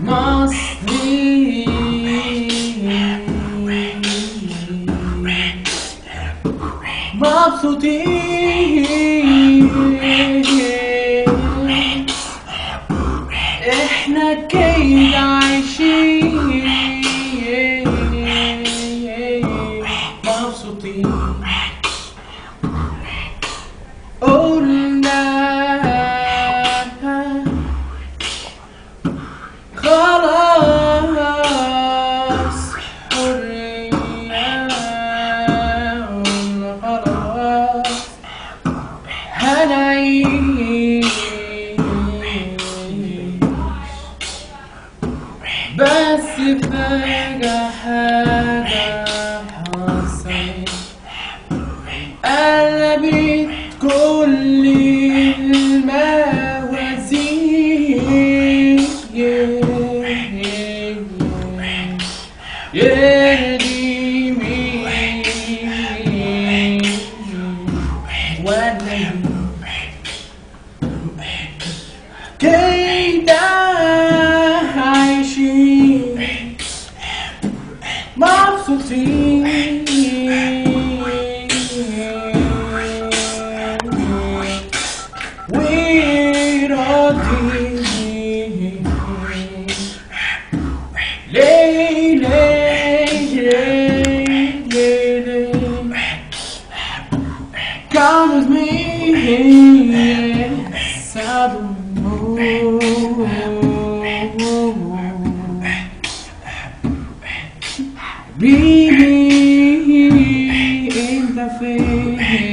مبسوطين احنا كيد عايشين مبسوطين قلنا خلاص حرية قلنا خلاص هنعيش بس فجأة حاجة حصلت قلبت كل الموازين يهدي مين ولا مين كيدا عايشين مبسوطين وراضيين ليه ليه ليه ليه Come with me, yes, I don't know. Be me in the face.